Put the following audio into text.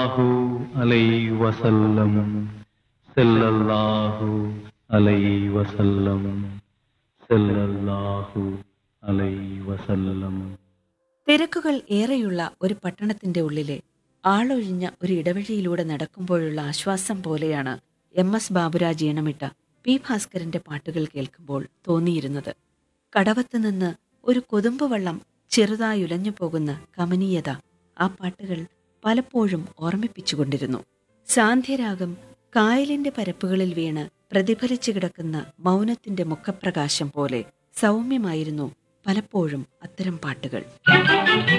സല്ലല്ലാഹു അലൈഹി വസല്ലം സല്ലല്ലാഹു അലൈഹി വസല്ലം സല്ലല്ലാഹു അലൈഹി വസല്ലം തിരക്കുകൾ ഏറെയുള്ള ഒരു പട്ടണത്തിന്റെ ഉള്ളിലെ ആളൊഴിഞ്ഞ ഒരു ഇടവഴിയിലൂടെ നടക്കുമ്പോഴുള്ള ആശ്വാസം പോലെയാണ് എം എസ് ബാബുരാജ് ഈണമിട്ട പി ഭാസ്കരന്റെ പാട്ടുകൾ കേൾക്കുമ്പോൾ തോന്നിയിരുന്നത് കടവത്ത് നിന്ന് ഒരു കൊതുമ്പ് വള്ളം ചെറുതായുലഞ്ഞു പോകുന്ന കമനീയത ആ പാട്ടുകൾ പലപ്പോഴും ഓർമ്മിപ്പിച്ചുകൊണ്ടിരുന്നു സാന്ധ്യരാഗം കായലിന്റെ പരപ്പുകളിൽ വീണ് പ്രതിഫലിച്ചു കിടക്കുന്ന മൗനത്തിന്റെ മുഖപ്രകാശം പോലെ സൗമ്യമായിരുന്നു പലപ്പോഴും അത്തരം പാട്ടുകൾ